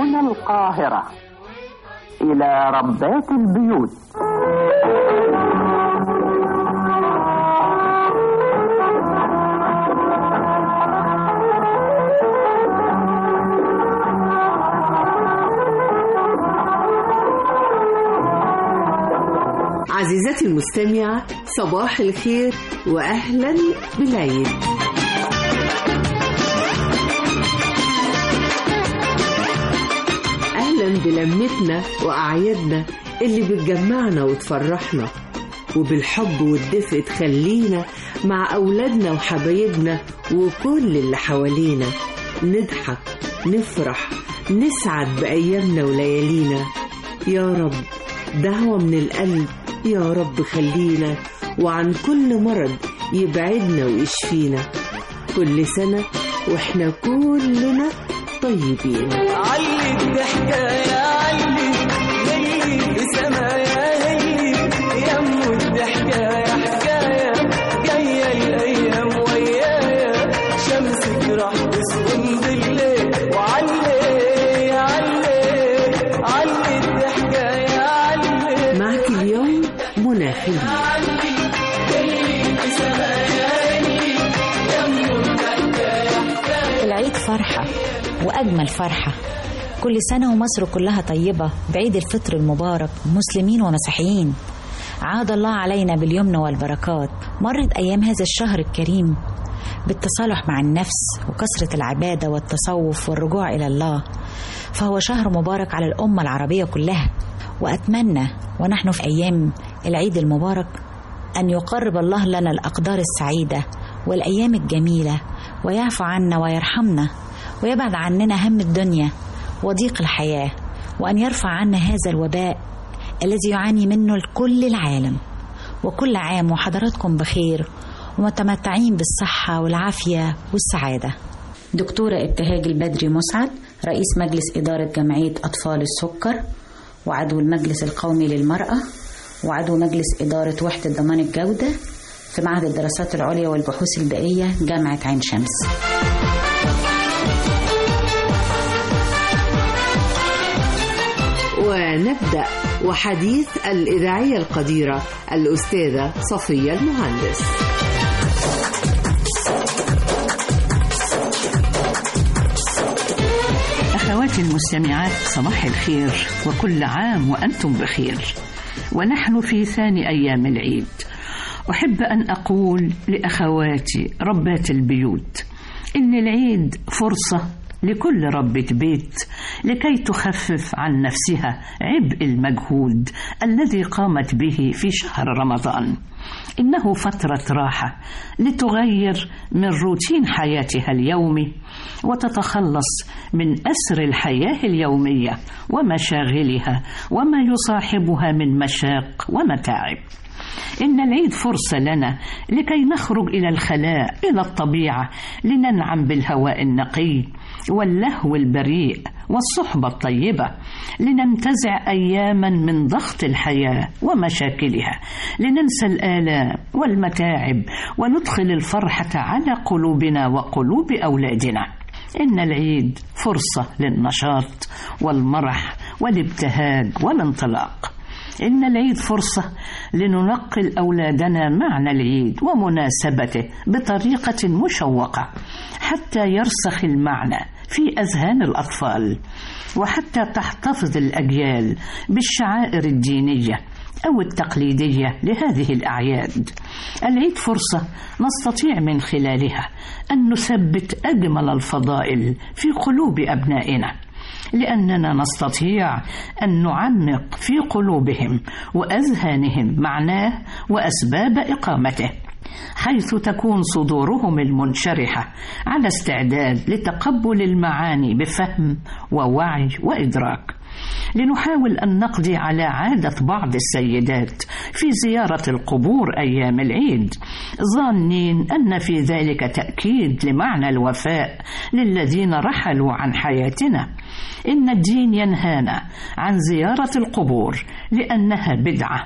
هنا القاهرة إلى ربات البيوت عزيزتي المستمعة صباح الخير وأهلا بالعيد أهلا بلمتنا وأعيادنا اللي بتجمعنا وتفرحنا وبالحب والدفء تخلينا مع أولادنا وحبايبنا وكل اللي حوالينا نضحك نفرح نسعد بأيامنا وليالينا يا رب دعوة من القلب يا رب خلينا وعن كل مرض يبعدنا ويشفينا كل سنة واحنا كلنا طيبين علي الضحكة يا علي هلي بسما يا هلي يم الضحكة يا حكاية جاية الأيام ويايا شمسك راح تسكن بالليل وعلي علي علي الضحكة يا علي معك اليوم منى خليل العيد فرحة وأجمل فرحة كل سنة ومصر كلها طيبة بعيد الفطر المبارك مسلمين ومسيحيين عاد الله علينا باليمن والبركات مرت أيام هذا الشهر الكريم بالتصالح مع النفس وكثرة العبادة والتصوف والرجوع إلى الله فهو شهر مبارك على الأمة العربية كلها وأتمنى ونحن في أيام العيد المبارك أن يقرب الله لنا الأقدار السعيدة والأيام الجميلة ويعفو عنا ويرحمنا ويبعد عننا هم الدنيا وضيق الحياة وأن يرفع عنا هذا الوباء الذي يعاني منه الكل العالم وكل عام وحضراتكم بخير ومتمتعين بالصحة والعافية والسعادة دكتورة ابتهاج البدري مسعد رئيس مجلس إدارة جمعية أطفال السكر وعضو المجلس القومي للمرأة وعضو مجلس إدارة وحدة ضمان الجودة في معهد الدراسات العليا والبحوث البيئية جامعة عين شمس ونبدأ وحديث الإذاعية القديرة الأستاذة صفية المهندس أخواتي المستمعات صباح الخير وكل عام وأنتم بخير ونحن في ثاني أيام العيد أحب أن أقول لأخواتي ربات البيوت إن العيد فرصة لكل ربة بيت لكي تخفف عن نفسها عبء المجهود الذي قامت به في شهر رمضان إنه فترة راحة لتغير من روتين حياتها اليومي وتتخلص من أسر الحياة اليومية ومشاغلها وما يصاحبها من مشاق ومتاعب إن العيد فرصة لنا لكي نخرج إلى الخلاء إلى الطبيعة لننعم بالهواء النقي واللهو البريء والصحبة الطيبة لننتزع أياما من ضغط الحياة ومشاكلها لننسى الآلام والمتاعب وندخل الفرحة على قلوبنا وقلوب أولادنا إن العيد فرصة للنشاط والمرح والابتهاج والانطلاق إن العيد فرصة لننقل أولادنا معنى العيد ومناسبته بطريقة مشوقة حتى يرسخ المعنى في أذهان الأطفال وحتى تحتفظ الأجيال بالشعائر الدينية أو التقليدية لهذه الأعياد. العيد فرصة نستطيع من خلالها أن نثبت أجمل الفضائل في قلوب أبنائنا. لأننا نستطيع أن نعمق في قلوبهم وأذهانهم معناه وأسباب إقامته حيث تكون صدورهم المنشرحة على استعداد لتقبل المعاني بفهم ووعي وإدراك لنحاول أن نقضي على عادة بعض السيدات في زيارة القبور أيام العيد ظانين أن في ذلك تأكيد لمعنى الوفاء للذين رحلوا عن حياتنا إن الدين ينهانا عن زيارة القبور لأنها بدعة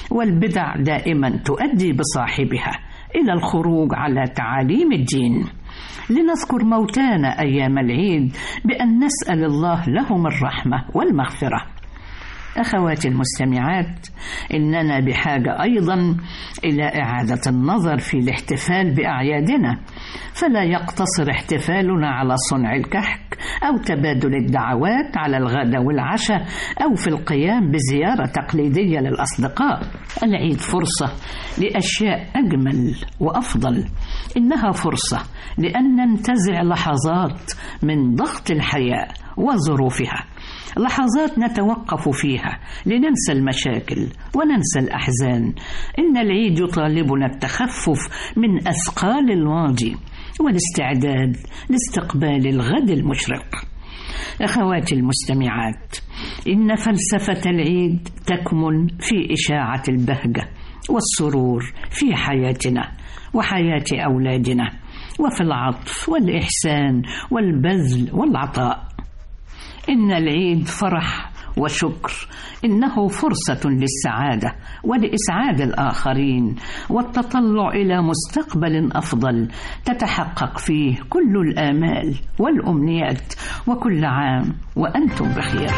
والبدع دائما تؤدي بصاحبها إلى الخروج على تعاليم الدين لنذكر موتانا أيام العيد بأن نسأل الله لهم الرحمة والمغفرة أخواتي المستمعات إننا بحاجة أيضا إلى إعادة النظر في الاحتفال بأعيادنا فلا يقتصر احتفالنا على صنع الكحك أو تبادل الدعوات على الغداء والعشاء أو في القيام بزيارة تقليدية للأصدقاء العيد فرصة لأشياء أجمل وأفضل إنها فرصة لأن ننتزع لحظات من ضغط الحياة وظروفها لحظات نتوقف فيها لننسى المشاكل وننسى الأحزان إن العيد يطالبنا التخفف من أثقال الماضي والاستعداد لاستقبال الغد المشرق أخواتي المستمعات إن فلسفة العيد تكمن في إشاعة البهجة والسرور في حياتنا وحياة أولادنا وفي العطف والإحسان والبذل والعطاء إن العيد فرح وشكر إنه فرصة للسعادة ولإسعاد الآخرين والتطلع إلى مستقبل أفضل تتحقق فيه كل الآمال والأمنيات وكل عام وأنتم بخير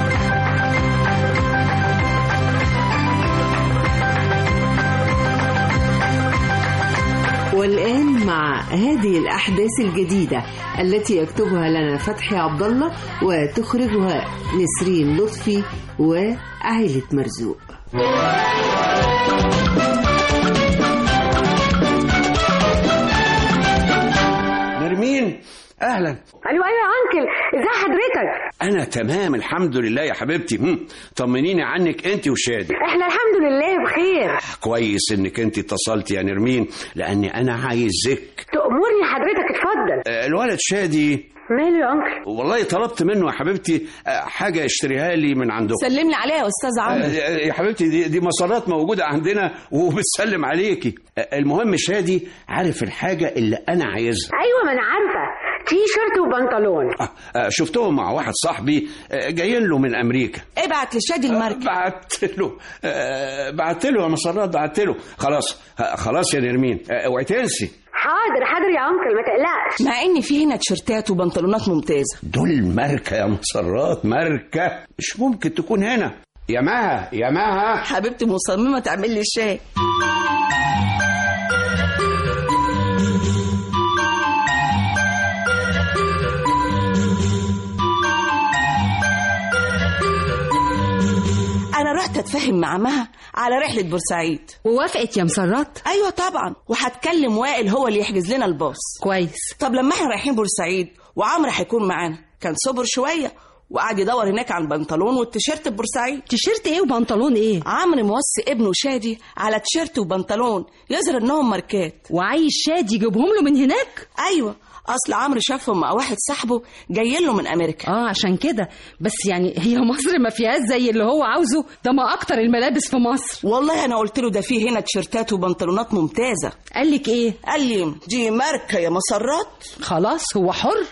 والآن مع هذه الأحداث الجديدة التي يكتبها لنا فتحي عبد الله وتخرجها نسرين لطفي وعائلة مرزوق نرمين اهلا ايوه ايوه يا انكل ازي حضرتك انا تمام الحمد لله يا حبيبتي هم، طمنيني عنك انت وشادي احنا الحمد لله بخير كويس انك انت اتصلت يا نرمين لاني انا عايزك تأمرني حضرتك اتفضل آه، الولد شادي ماله يا انكل والله طلبت منه يا حبيبتي آه، حاجه يشتريها لي من عنده سلم لي عليها يا استاذ عمرو آه، يا حبيبتي دي, دي مسارات موجوده عندنا وبتسلم عليكي آه، المهم شادي عارف الحاجه اللي انا عايزها ايوه ما انا عارفه تي شيرت وبنطلون آه، آه، شفتهم مع واحد صاحبي آه، جايين له من امريكا ابعت لشادي الماركة بعت له آه، بعت له يا مسرات بعت له خلاص آه، خلاص يا نرمين آه، اوعي تنسي حاضر حاضر يا انكل ما تقلقش مع ان في هنا تيشيرتات وبنطلونات ممتازة دول ماركة يا مسرات ماركة مش ممكن تكون هنا يا مها يا مها حبيبتي مصممة تعمل لي الشاي انا رحت اتفاهم مع مها على رحلة بورسعيد ووافقت يا مسرات ايوه طبعا وهتكلم وائل هو اللي يحجز لنا الباص كويس طب لما احنا رايحين بورسعيد وعمرو هيكون معانا كان صبر شويه وقعد يدور هناك على البنطلون والتيشيرت ببورسعيد تيشيرت ايه وبنطلون ايه عمرو موصي ابنه شادي على تيشيرت وبنطلون يظهر انهم ماركات وعايز شادي يجيبهم له من هناك ايوه اصل عمرو شافهم مع واحد صاحبه جاي له من امريكا اه عشان كده بس يعني هي مصر ما فيهاش زي اللي هو عاوزه ده ما اكتر الملابس في مصر والله انا قلت له ده فيه هنا تيشيرتات وبنطلونات ممتازه قال لك ايه قال لي دي ماركه يا مسرات خلاص هو حر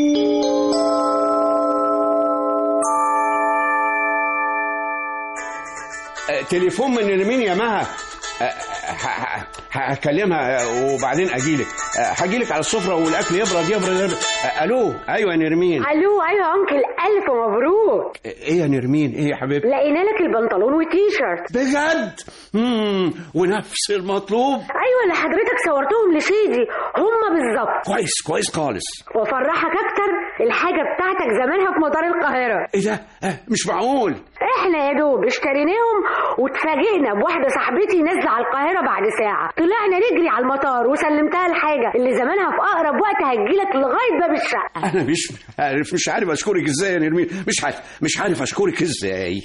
آه، تليفون من نرمين يا مها آه، ه- ه- هكلمها آه، وبعدين اجيلك آه، هجيلك على السفره والاكل يبرد يبرد, يبرد. آه، الو ايوه يا نرمين الو ايوه يا انكل الف مبروك ايه يا نرمين ايه يا حبيبتي لقينا لك البنطلون والتيشيرت بجد مم. ونفس المطلوب ايوه اللي حضرتك صورتهم لشيدي هما بالظبط كويس كويس خالص وافرحك اكتر الحاجه بتاعتك زمانها في مطار القاهره ايه ده آه، مش معقول احنا يا دوب اشتريناهم واتفاجئنا بواحده صاحبتي نازله على القاهره بعد ساعه طلعنا نجري على المطار وسلمتها الحاجه اللي زمانها في اقرب وقت هتجيلك لغايه باب الشقه انا مش عارف مش عارف اشكرك ازاي يا نرمين مش عارف مش عارف اشكرك ازاي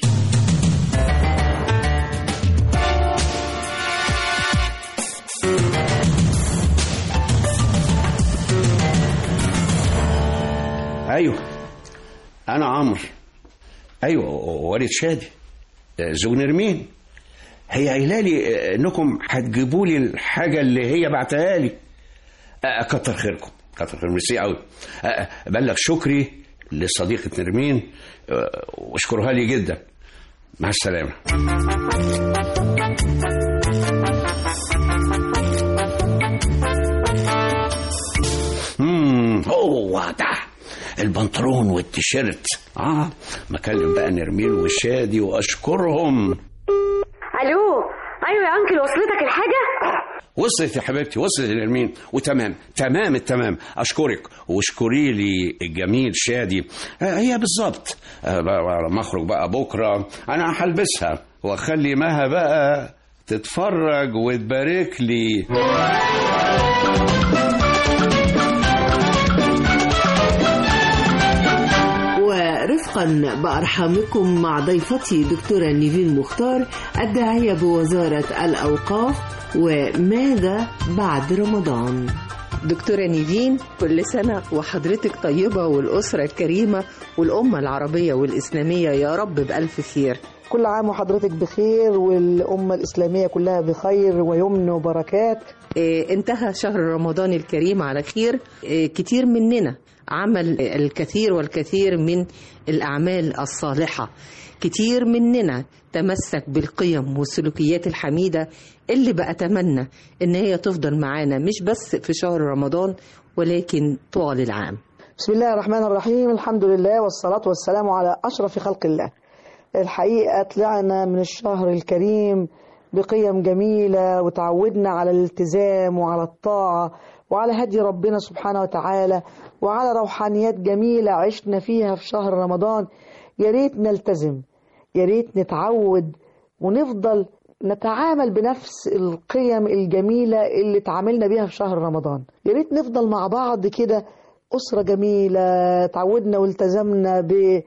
ايوه انا عمرو ايوه والد شادي زوج نرمين هي قايله لي انكم هتجيبوا لي الحاجه اللي هي بعتها لي آه، كتر خيركم كتر خير ميرسي قوي آه، بلغ شكري لصديقة نرمين آه، واشكرها لي جدا مع السلامة وادع البنطلون والتيشيرت اه مكلم بقى نرمين وشادي واشكرهم الو ايوه يا انكل وصلتك الحاجه وصلت يا حبيبتي وصلت لنرمين وتمام تمام التمام اشكرك واشكري لي الجميل شادي آه هي بالظبط آه بقى- لما اخرج بقى بكره انا هلبسها واخلي مها بقى تتفرج وتبارك لي ورفقا بأرحامكم مع ضيفتي دكتورة نيفين مختار الداعية بوزارة الأوقاف وماذا بعد رمضان دكتورة نيفين كل سنة وحضرتك طيبة والأسرة الكريمة والأمة العربية والإسلامية يا رب بألف خير كل عام وحضرتك بخير والأمة الإسلامية كلها بخير ويمن وبركات إيه، انتهى شهر رمضان الكريم على خير إيه، كتير مننا عمل الكثير والكثير من الأعمال الصالحة كتير مننا تمسك بالقيم والسلوكيات الحميدة اللي بأتمنى إن هي تفضل معانا مش بس في شهر رمضان ولكن طوال العام بسم الله الرحمن الرحيم الحمد لله والصلاة والسلام على أشرف خلق الله الحقيقة طلعنا من الشهر الكريم بقيم جميلة وتعودنا على الالتزام وعلى الطاعة وعلى هدي ربنا سبحانه وتعالى وعلى روحانيات جميلة عشنا فيها في شهر رمضان يا ريت نلتزم يا ريت نتعود ونفضل نتعامل بنفس القيم الجميلة اللي تعاملنا بيها في شهر رمضان يا ريت نفضل مع بعض كده أسرة جميلة تعودنا والتزمنا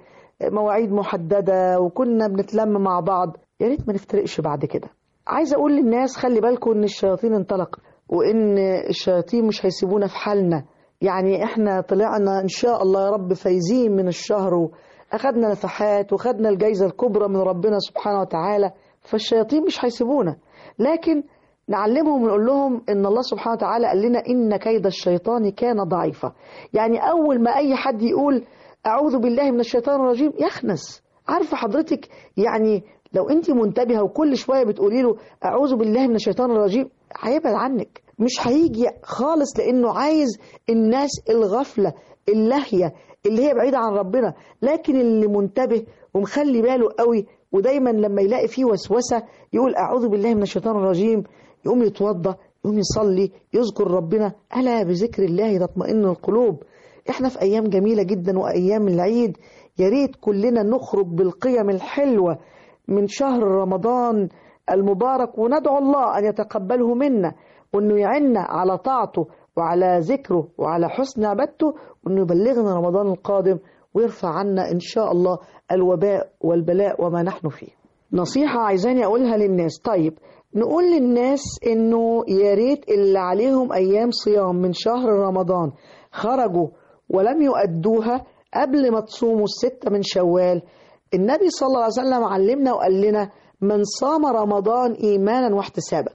بمواعيد محددة وكنا بنتلم مع بعض يا ريت ما نفترقش بعد كده عايزة أقول للناس خلي بالكم إن الشياطين انطلق وإن الشياطين مش هيسيبونا في حالنا يعني إحنا طلعنا إن شاء الله يا رب فايزين من الشهر وأخدنا نفحات وخدنا الجايزة الكبرى من ربنا سبحانه وتعالى فالشياطين مش هيسيبونا لكن نعلمهم ونقول لهم ان الله سبحانه وتعالى قال لنا ان كيد الشيطان كان ضعيفا يعني اول ما اي حد يقول اعوذ بالله من الشيطان الرجيم يخنس عارفه حضرتك يعني لو انت منتبهه وكل شويه بتقولي له اعوذ بالله من الشيطان الرجيم هيبعد عنك مش هيجي خالص لانه عايز الناس الغفله اللاهيه اللي هي بعيده عن ربنا لكن اللي منتبه ومخلي باله قوي ودايما لما يلاقي فيه وسوسه يقول اعوذ بالله من الشيطان الرجيم يقوم يتوضا يقوم يصلي يذكر ربنا الا بذكر الله تطمئن القلوب احنا في ايام جميله جدا وايام العيد يا ريت كلنا نخرج بالقيم الحلوه من شهر رمضان المبارك وندعو الله ان يتقبله منا وانه يعنا على طاعته وعلى ذكره وعلى حسن عبادته وانه يبلغنا رمضان القادم ويرفع عنا ان شاء الله الوباء والبلاء وما نحن فيه نصيحة عايزاني أقولها للناس طيب نقول للناس إنه يا ريت اللي عليهم أيام صيام من شهر رمضان خرجوا ولم يؤدوها قبل ما تصوموا الستة من شوال النبي صلى الله عليه وسلم علمنا وقال لنا من صام رمضان إيمانا واحتسابا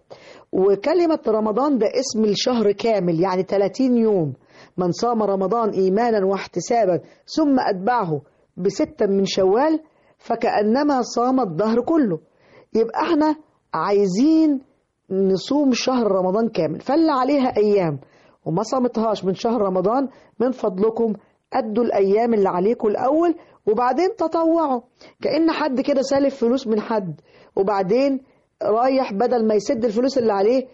وكلمة رمضان ده اسم الشهر كامل يعني 30 يوم من صام رمضان إيمانا واحتسابا ثم أتبعه بستة من شوال فكأنما صام الدهر كله يبقى احنا عايزين نصوم شهر رمضان كامل فاللي عليها أيام وما صامتهاش من شهر رمضان من فضلكم أدوا الأيام اللي عليكم الأول وبعدين تطوعوا كأن حد كده سالف فلوس من حد وبعدين رايح بدل ما يسد الفلوس اللي عليه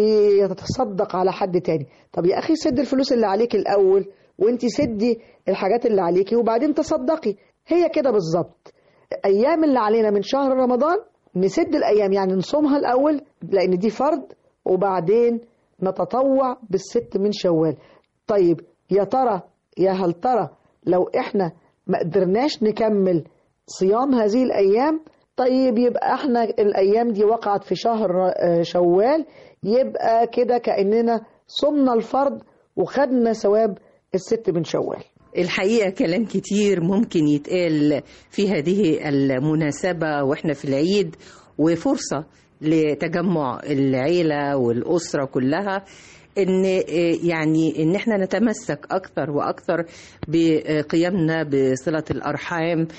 بيتصدق على حد تاني طب يا أخي سد الفلوس اللي عليك الأول وانت سدي الحاجات اللي عليكي وبعدين تصدقي هي كده بالظبط ايام اللي علينا من شهر رمضان نسد الايام يعني نصومها الاول لان دي فرض وبعدين نتطوع بالست من شوال طيب يا ترى يا هل ترى لو احنا ما قدرناش نكمل صيام هذه الايام طيب يبقى احنا الايام دي وقعت في شهر شوال يبقى كده كاننا صمنا الفرض وخدنا ثواب الست من شوال الحقيقة كلام كتير ممكن يتقال في هذه المناسبة وإحنا في العيد وفرصة لتجمع العيلة والأسرة كلها ان يعني ان احنا نتمسك اكثر واكثر بقيمنا بصله الارحام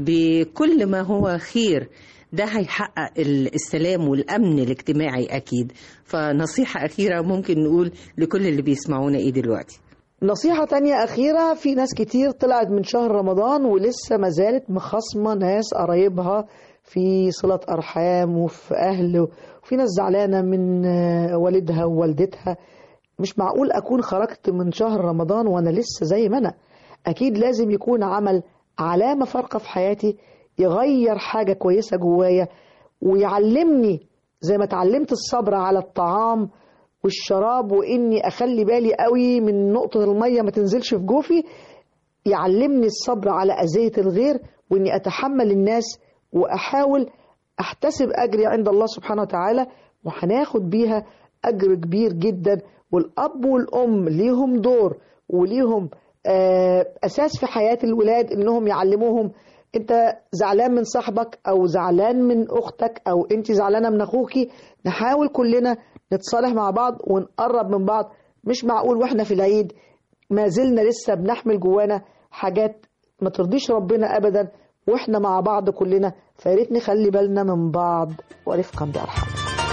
بكل ما هو خير ده هيحقق السلام والامن الاجتماعي اكيد فنصيحه اخيره ممكن نقول لكل اللي بيسمعونا ايه دلوقتي نصيحة تانية أخيرة في ناس كتير طلعت من شهر رمضان ولسه ما زالت مخصمة ناس قرايبها في صلة أرحام وفي أهل وفي ناس زعلانة من آه، والدها ووالدتها مش معقول أكون خرجت من شهر رمضان وأنا لسه زي ما أنا أكيد لازم يكون عمل علامة فارقة في حياتي يغير حاجة كويسة جوايا ويعلمني زي ما اتعلمت الصبر على الطعام والشراب واني اخلي بالي قوي من نقطة المية ما تنزلش في جوفي يعلمني الصبر على اذية الغير واني اتحمل الناس واحاول احتسب اجري عند الله سبحانه وتعالى وهناخد بيها اجر كبير جدا والاب والام ليهم دور وليهم آه، اساس في حياة الولاد انهم يعلموهم انت زعلان من صاحبك او زعلان من اختك او انت زعلانه من اخوكي نحاول كلنا نتصالح مع بعض ونقرب من بعض مش معقول واحنا في العيد ما زلنا لسه بنحمل جوانا حاجات ما ترضيش ربنا ابدا واحنا مع بعض كلنا فياريت نخلي بالنا من بعض ورفقا بارحام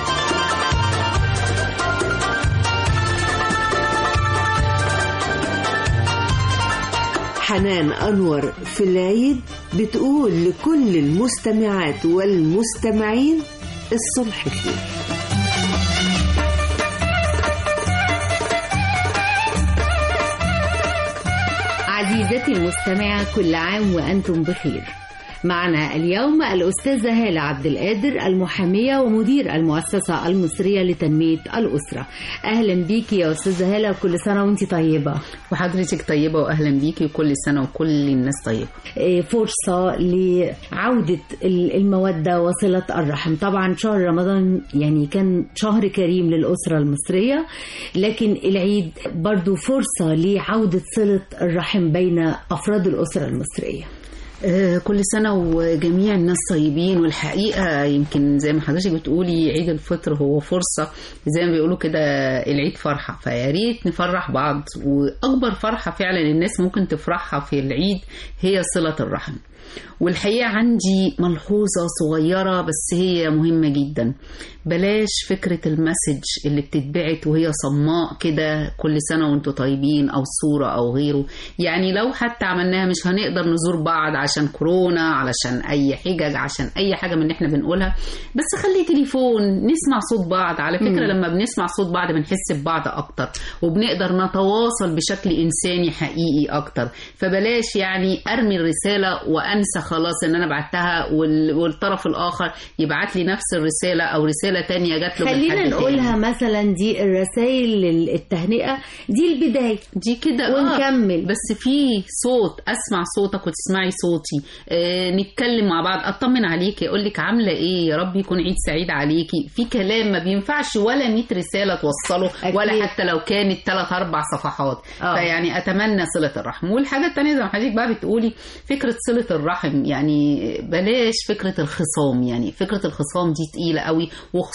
حنان أنور في العيد بتقول لكل المستمعات والمستمعين الصلح خير عزيزتي المستمعة كل عام وأنتم بخير معنا اليوم الأستاذة هالة عبد القادر المحامية ومدير المؤسسة المصرية لتنمية الأسرة أهلا بيكي يا أستاذة هالة وكل سنة وأنت طيبة وحضرتك طيبة وأهلا بيكي وكل سنة وكل الناس طيبة إيه، فرصة لعودة ال- المودة وصلة الرحم طبعا شهر رمضان يعني كان شهر كريم للأسرة المصرية لكن العيد برضو فرصة لعودة صلة الرحم بين أفراد الأسرة المصرية آه، كل سنة وجميع الناس طيبين والحقيقة يمكن زي ما حضرتك بتقولي عيد الفطر هو فرصة زي ما بيقولوا كده العيد فرحة فيا ريت نفرح بعض وأكبر فرحة فعلا الناس ممكن تفرحها في العيد هي صلة الرحم والحقيقة عندي ملحوظة صغيرة بس هي مهمة جدا بلاش فكرة المسج اللي بتتبعت وهي صماء كده كل سنة وانتوا طيبين أو صورة أو غيره يعني لو حتى عملناها مش هنقدر نزور بعض عشان كورونا علشان أي حجج عشان أي حاجة من اللي احنا بنقولها بس خلي تليفون نسمع صوت بعض على فكرة مم. لما بنسمع صوت بعض بنحس ببعض أكتر وبنقدر نتواصل بشكل إنساني حقيقي أكتر فبلاش يعني أرمي الرسالة وأنسى خلاص إن أنا بعتها وال- والطرف الآخر يبعت لي نفس الرسالة أو رسالة تانية جات له من خلينا حد نقولها تاني. مثلا دي الرسائل التهنئة دي البداية دي كده آه. ونكمل بس في صوت اسمع صوتك وتسمعي صوتي آه نتكلم مع بعض اطمن عليكي اقول لك عامله ايه يا رب يكون عيد سعيد عليكي في كلام ما بينفعش ولا 100 رساله توصله أكيد. ولا حتى لو كانت 3 4 صفحات آه. فيعني اتمنى صله الرحم والحاجه الثانيه زي ما حضرتك بقى بتقولي فكره صله الرحم يعني بلاش فكره الخصام يعني فكره الخصام دي تقيله قوي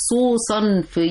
وخصوصا في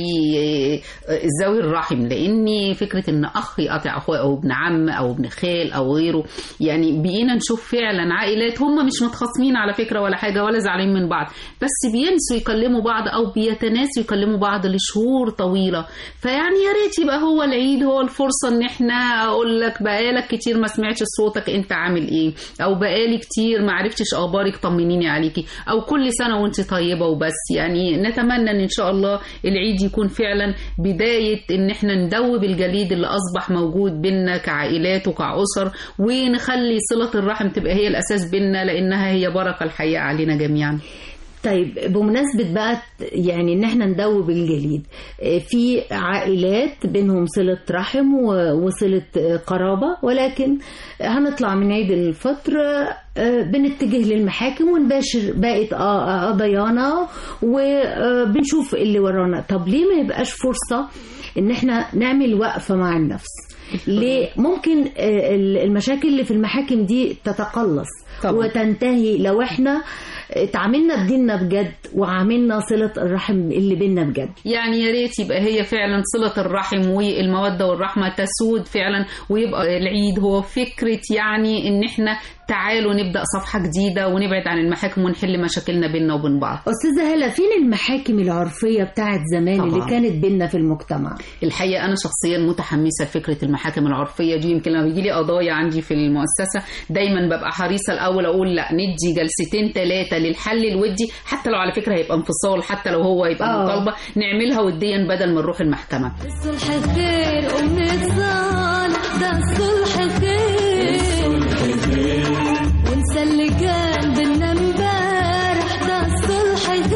ذوي الرحم لان فكره ان اخ يقطع اخوه او ابن عم او ابن خال او غيره يعني بقينا نشوف فعلا عائلات هم مش متخاصمين على فكره ولا حاجه ولا زعلانين من بعض بس بينسوا يكلموا بعض او بيتناسوا يكلموا بعض لشهور طويله فيعني يا ريت يبقى هو العيد هو الفرصه ان احنا اقول لك بقالك كتير ما سمعتش صوتك انت عامل ايه او بقالي كتير ما عرفتش اخبارك طمنيني عليكي او كل سنه وانت طيبه وبس يعني نتمنى ان ان شاء الله العيد يكون فعلا بدايه ان احنا ندوب الجليد اللي اصبح موجود بينا كعائلات وكاسر ونخلي صله الرحم تبقى هي الاساس بينا لانها هي بركه الحقيقه علينا جميعا طيب بمناسبة بقى يعني ان احنا ندوب الجليد آه، في عائلات بينهم صلة رحم و- وصلة آه، قرابة ولكن هنطلع من عيد الفطر آه، بنتجه للمحاكم ونباشر باقي آه، قضايانا وبنشوف اللي ورانا طب ليه ما يبقاش فرصة ان احنا نعمل وقفة مع النفس ليه ممكن آه، المشاكل اللي في المحاكم دي تتقلص طبعا. وتنتهي لو احنا اتعاملنا بديننا بجد وعاملنا صلة الرحم اللي بينا بجد يعني يا ريت يبقى هي فعلا صلة الرحم والمودة والرحمة تسود فعلا ويبقى العيد هو فكرة يعني ان احنا تعالوا نبدأ صفحة جديدة ونبعد عن المحاكم ونحل مشاكلنا بيننا وبين بعض أستاذة هلا فين المحاكم العرفية بتاعت زمان طبعا. اللي كانت بينا في المجتمع الحقيقة أنا شخصيا متحمسة لفكرة المحاكم العرفيه دي يمكن لما بيجي لي قضايا عندي في المؤسسه دايما ببقى حريصه الاول اقول لا ندي جلستين ثلاثه للحل الودي حتى لو على فكره هيبقى انفصال حتى لو هو يبقى آه. مطالبه نعملها وديا بدل ما نروح المحكمه الصلح خير ونتصالح ده الصلح خير ونسى اللي كان بينا امبارح ده الصلح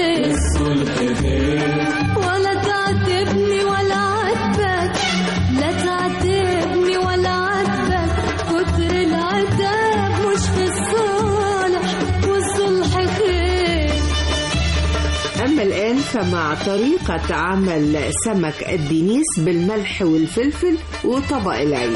خير ولا تعاتبني ولا عاتبك لا تعاتبني ولا عاتبك كتر العتاب مش في الصالح والصلح خير أما الآن فمع طريقة عمل سمك الدنيس بالملح والفلفل وطبق العيد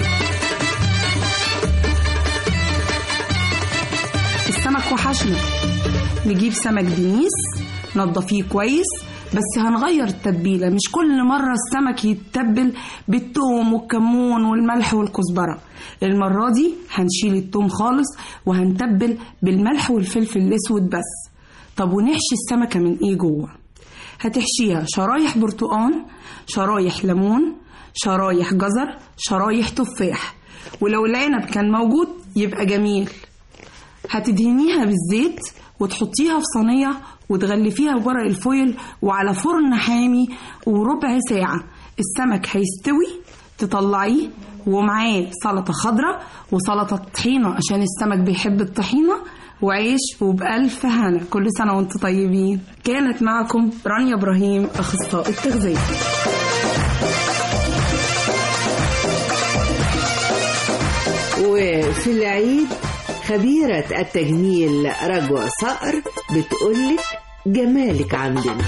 السمك وحشنا نجيب سمك دنيس نضفيه كويس بس هنغير التتبيلة مش كل مرة السمك يتبل بالثوم والكمون والملح والكزبرة المرة دي هنشيل الثوم خالص وهنتبل بالملح والفلفل الأسود بس طب ونحشي السمكة من ايه جوه هتحشيها شرايح برتقان شرايح ليمون شرايح جزر شرايح تفاح ولو العنب كان موجود يبقى جميل هتدهنيها بالزيت وتحطيها في صينية وتغلفيها بورق الفويل وعلى فرن حامي وربع ساعة السمك هيستوي تطلعيه ومعاه سلطة خضراء وسلطة طحينة عشان السمك بيحب الطحينة وعيش وبألف هنا كل سنة وانتم طيبين كانت معكم رانيا إبراهيم أخصائي التغذية وفي العيد خبيرة التجميل رجوة صقر بتقولك جمالك عندنا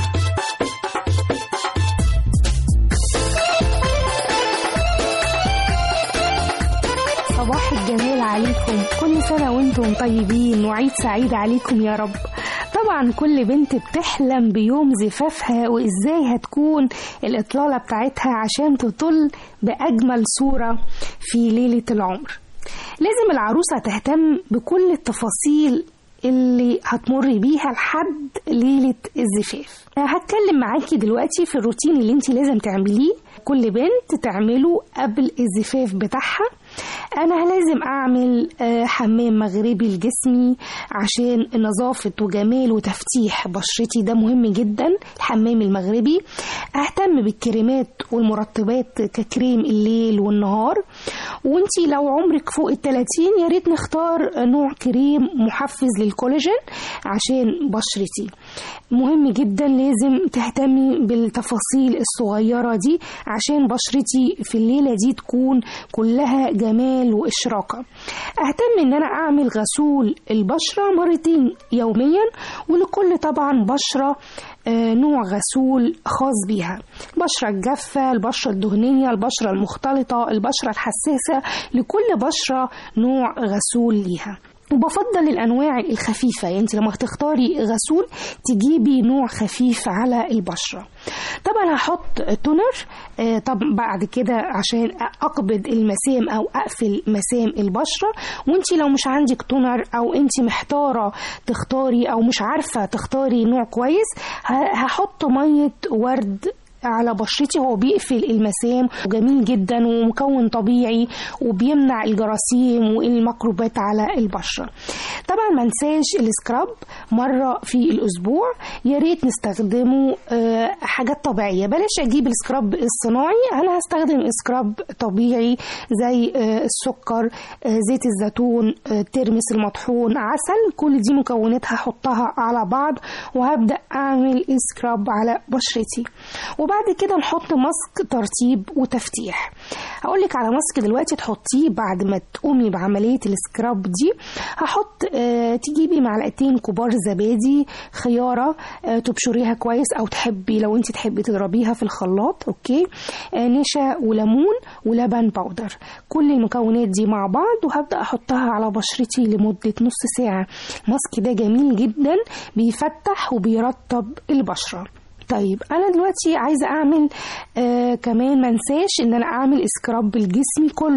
صباح الجمال عليكم كل سنة وانتم طيبين وعيد سعيد عليكم يا رب طبعا كل بنت بتحلم بيوم زفافها وازاي هتكون الإطلالة بتاعتها عشان تطل بأجمل صورة في ليلة العمر لازم العروسة تهتم بكل التفاصيل اللي هتمر بيها لحد ليلة الزفاف هتكلم معاكي دلوقتي في الروتين اللي انت لازم تعمليه كل بنت تعمله قبل الزفاف بتاعها انا لازم اعمل آه، حمام مغربي لجسمي عشان نظافة وجمال وتفتيح بشرتي ده مهم جدا الحمام المغربي اهتم بالكريمات والمرطبات ككريم الليل والنهار وانتي لو عمرك فوق التلاتين يا ريت نختار نوع كريم محفز للكولاجين عشان بشرتي مهم جدا لازم تهتمي بالتفاصيل الصغيرة دي عشان بشرتي في الليلة دي تكون كلها جمال وإشراقة أهتم إن أنا أعمل غسول البشرة مرتين يوميا ولكل طبعا بشرة آه، نوع غسول خاص بيها البشرة الجافة البشرة الدهنية البشرة المختلطة البشرة الحساسة لكل بشرة نوع غسول ليها وبفضل الانواع الخفيفه يعني انت لما تختاري غسول تجيبي نوع خفيف على البشره طبعا هحط تونر آه، طب بعد كده عشان اقبض المسام او اقفل مسام البشره وانت لو مش عندك تونر او انت محتاره تختاري او مش عارفه تختاري نوع كويس ه- هحط ميه ورد على بشرتي هو بيقفل المسام وجميل جدا ومكون طبيعي وبيمنع الجراثيم والميكروبات على البشره طبعا ما ننساش السكراب مره في الاسبوع يا ريت نستخدمه آه، حاجات طبيعيه بلاش اجيب السكراب الصناعي انا هستخدم سكراب طبيعي زي آه، السكر آه، زيت الزيتون آه، ترمس المطحون عسل كل دي مكونات هحطها على بعض وهبدا اعمل سكراب على بشرتي وبعد كده نحط ماسك ترطيب وتفتيح هقول لك على ماسك دلوقتي تحطيه بعد ما تقومي بعمليه السكراب دي هحط آه تجيبي معلقتين كبار زبادي خياره آه تبشريها كويس او تحبي لو انت تحبي تضربيها في الخلاط اوكي آه نشا وليمون ولبن باودر كل المكونات دي مع بعض وهبدا احطها على بشرتي لمده نص ساعه الماسك ده جميل جدا بيفتح وبيرطب البشره طيب انا دلوقتي عايزه اعمل آه كمان منساش ان انا اعمل سكراب الجسم كله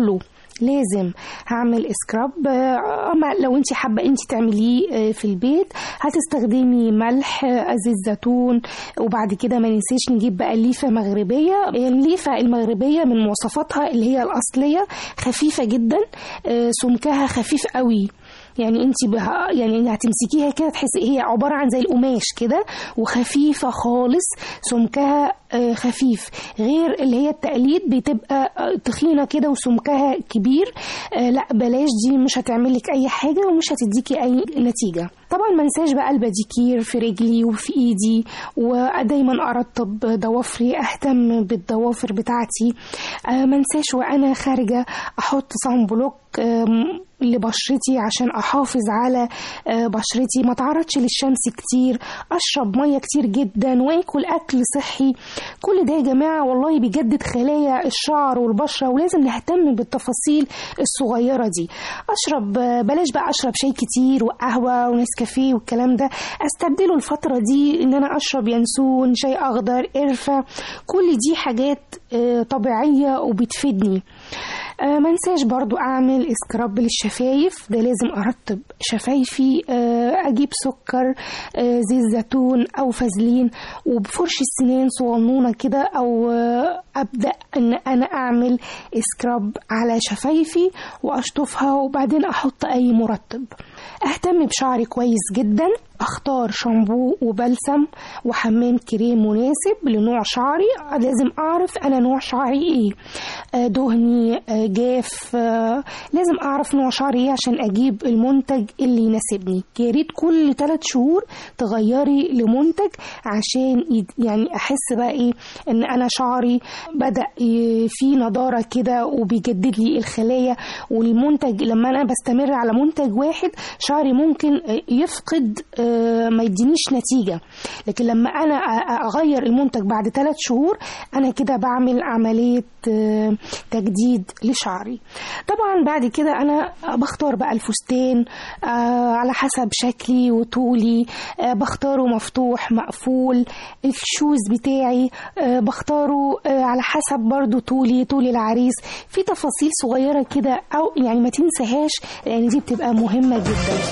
لازم هعمل سكراب آه، أما لو انت حابة انت تعمليه آه، في البيت هتستخدمي ملح آه، زيت زيتون وبعد كده ما ننسيش نجيب بقى الليفة مغربية الليفة المغربية من مواصفاتها اللي هي الأصلية خفيفة جدا آه، سمكها خفيف قوي يعني انت بها يعني هتمسكيها كده تحسي هي عباره عن زي القماش كده وخفيفه خالص سمكها آه، خفيف غير اللي هي التقليد بتبقى آه، تخينه كده وسمكها كبير آه، لا بلاش دي مش هتعمل لك اي حاجه ومش هتديكي اي نتيجه طبعا ما انساش بقى الباديكير في رجلي وفي ايدي ودايما ارطب ضوافري اهتم بالضوافر بتاعتي آه، ما انساش وانا خارجه احط صن بلوك آم، لبشرتي عشان احافظ على آه، بشرتي ما تعرضش للشمس كتير اشرب ميه كتير جدا واكل اكل صحي كل ده يا جماعه والله بيجدد خلايا الشعر والبشره ولازم نهتم بالتفاصيل الصغيره دي اشرب آه، بلاش بقى اشرب شاي كتير وقهوه ونسكافيه والكلام ده استبدله الفتره دي ان انا اشرب ينسون شاي اخضر قرفه كل دي حاجات آه، طبيعيه وبتفيدني آه، ما انساش برضو اعمل اسكراب للشفايف ده لازم ارطب شفايفي آه، اجيب سكر آه، زيت زيتون او فازلين وبفرش السنان صغنونه كده او آه، ابدا ان انا اعمل اسكراب على شفايفي واشطفها وبعدين احط اي مرطب اهتم بشعري كويس جدا اختار شامبو وبلسم وحمام كريم مناسب لنوع شعري لازم اعرف انا نوع شعري ايه آه، دهني آه، جاف آه، لازم اعرف نوع شعري ايه عشان اجيب المنتج اللي يناسبني يا ريت كل ثلاث شهور تغيري لمنتج عشان يد- يعني احس بقى ايه ان انا شعري بدا ي- فيه نضاره كده وبيجدد لي الخلايا والمنتج لما انا بستمر على منتج واحد شعري ممكن آه، يفقد آه، ما يدينيش نتيجه لكن لما انا أ- اغير المنتج بعد ثلاث شهور انا كده بعمل عمليه آه، تجديد لشعري طبعا بعد كده انا بختار بقى الفستان آه، على حسب شكلي وطولي آه، بختاره مفتوح مقفول الشوز بتاعي آه، بختاره آه، على حسب برضو طولي طول العريس في تفاصيل صغيرة كده أو يعني ما تنساهاش لأن دي بتبقى مهمة جدا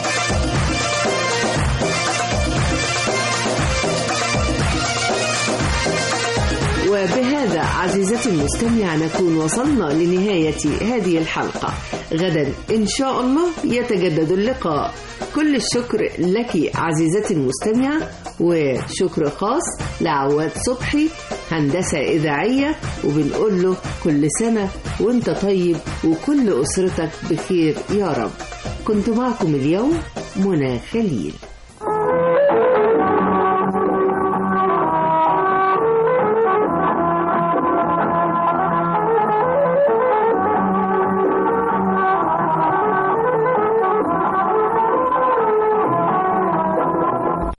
وبهذا عزيزتي المستمع نكون وصلنا لنهاية هذه الحلقة غدا إن شاء الله يتجدد اللقاء كل الشكر لك عزيزتي المستمعة وشكر خاص لعواد صبحي هندسة إذاعية وبنقول له كل سنة وانت طيب وكل أسرتك بخير يا رب كنت معكم اليوم منى خليل